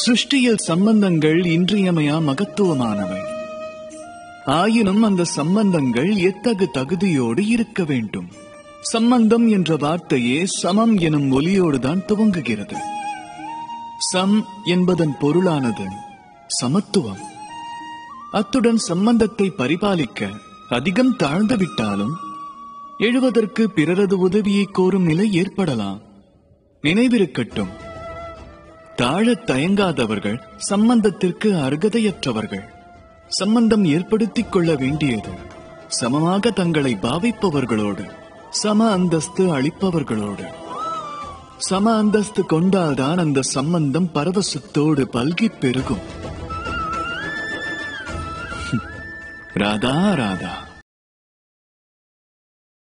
சிருஷ்டியில் சம்பந்தங்கள் இன்றியமையா மகத்துவமானவை ஆயினும் அந்த சம்பந்தங்கள் எத்தகு தகுதியோடு இருக்க வேண்டும் சம்பந்தம் என்ற வார்த்தையே சமம் எனும் ஒலியோடுதான் துவங்குகிறது சம் என்பதன் பொருளானது சமத்துவம் அத்துடன் சம்பந்தத்தை பரிபாலிக்க அதிகம் தாழ்ந்து விட்டாலும் எழுவதற்கு பிறரது உதவியை கோரும் நிலை ஏற்படலாம் நினைவிருக்கட்டும் தாழத் தயங்காதவர்கள் சம்பந்தத்திற்கு அருகதையற்றவர்கள் சம்பந்தம் ஏற்படுத்திக் கொள்ள வேண்டியது சமமாக தங்களை பாவிப்பவர்களோடு சம அந்தஸ்து அளிப்பவர்களோடு சம அந்தஸ்து கொண்டால்தான் அந்த சம்பந்தம் பரவசத்தோடு பல்கிப் பெருகும் ராதா ராதா